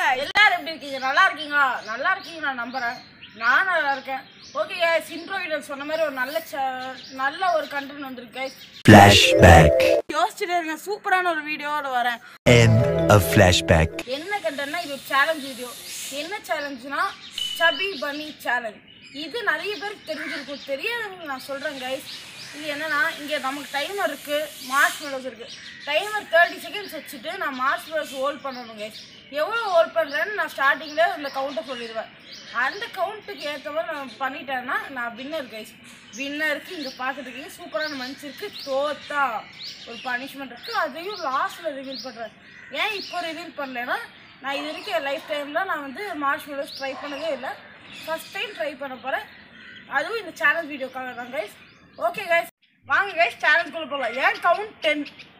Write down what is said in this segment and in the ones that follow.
எல்லாரும் எப்படி இருக்கீங்க நல்லா இருக்கீங்களா நல்லா இருக்கீங்க நான் நம்புறேன் நான் நல்லா இருக்கேன் ஓகே guys இன்ட்ரோ வீடியோ சொன்ன மாதிரி ஒரு நல்ல cha- நல்ல ஒரு கண்டென்ட் வந்திருக்கு guys Flashback. யோசிச்சுட்டே இருங்க சூப்பரான ஒரு வீடியோவோட வரேன் End of flashback. என்ன கண்டென்ட்னா இது ஒரு சேலஞ்ச் வீடியோ என்ன சேலஞ்சுனா சபி பனி சேலஞ்ச் இது நிறைய பேருக்கு தெரிஞ்சிருக்கும் தெரியாதவங்களுக்கு நான் சொல்கிறேன் கைஸ் இது என்னன்னா இங்கே நமக்கு டைமர் இருக்குது மார்ச் மெலோஸ் இருக்குது டைமர் தேர்ட்டி செகண்ட்ஸ் வச்சுட்டு நான் மார்ச் மெலோஸ் ஹோல்ட் பண்ணணும் கைஸ் எவ்வளோ ஹோல்ட் பண்ணுறேன்னு நான் ஸ்டார்டிங்கில் இந்த கவுண்ட்டை சொல்லிடுவேன் அந்த கவுண்ட்டுக்கு ஏற்ற மாதிரி நான் பண்ணிட்டேன்னா நான் வின்னர் கைஸ் வின்னருக்கு இங்கே பார்த்துருக்கீங்க சூப்பரான மனுச்சு இருக்குது தோத்தா ஒரு பனிஷ்மெண்ட் இருக்குது அதையும் லாஸ்ட்டில் ரிவீல் பண்ணுறேன் ஏன் இப்போ ரிவீல் பண்ணலைன்னா நான் இது வரைக்கும் என் லைஃப் டைமில் நான் வந்து மார்ச் மெலோஸ் ட்ரை பண்ணதே இல்லை ஃபஸ்ட் டைம் ட்ரை பண்ண போகிறேன் அதுவும் இந்த சேலஞ்ச் வீடியோக்காக தான் கைஸ் ஓகே கைஸ் வாங்க கைஸ் சேலஞ்சுக்குள்ளே போகலாம் ஏன் கவுண்ட் டென்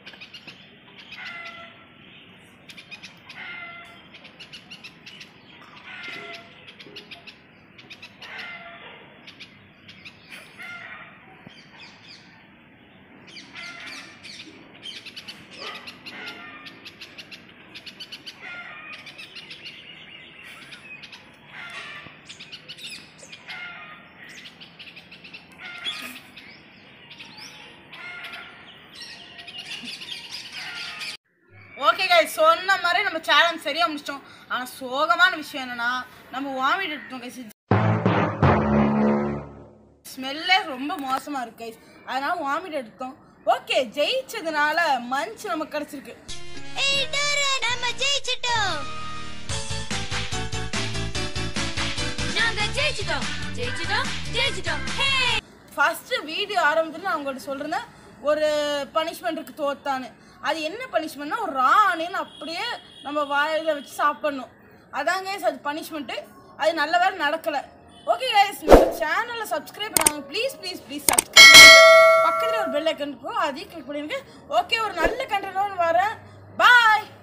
ஓகே கைஸ் சொன்ன மாதிரி நம்ம சேலஞ்ச் சரியாக முடிச்சிட்டோம் ஆனால் சோகமான விஷயம் என்னன்னா நம்ம வாமிட் எடுத்தோம் கைஸ் ஸ்மெல்லே ரொம்ப மோசமாக இருக்கு கைஸ் அதனால வாமிட் எடுத்தோம் ஓகே ஜெயிச்சதுனால மஞ்ச் நமக்கு கிடச்சிருக்கு ஏய் டோரா நம்ம ஜெயிச்சிட்டோம் நாங்க ஜெயிச்சிட்டோம் ஜெயிச்சிட்டோம் ஜெயிச்சிட்டோம் ஹே ஃபஸ்ட்டு வீடியோ ஆரம்பத்தில் நான் உங்கள்கிட்ட சொல்கிறேன் ஒரு பனிஷ்மெண்ட் இருக்கு தோத்தான்னு அது என்ன பனிஷ்மெண்ட்னா ஒரு ராணின்னு அப்படியே நம்ம வாயில் வச்சு சாப்பிடணும் அதான் கைஸ் அது பனிஷ்மெண்ட்டு அது நல்ல வேலை நடக்கலை ஓகே கைஸ் நம்ம சேனலை சப்ஸ்கிரைப் பண்ணாங்க ப்ளீஸ் ப்ளீஸ் ப்ளீஸ் சப்ஸ்கிரைப் பக்கத்தில் ஒரு பெல் ஐக்கன் இருக்கும் அதையும் கிளிக் பண்ணிருங்க ஓகே ஒரு நல்ல கண்டென்ட் வரேன் பாய்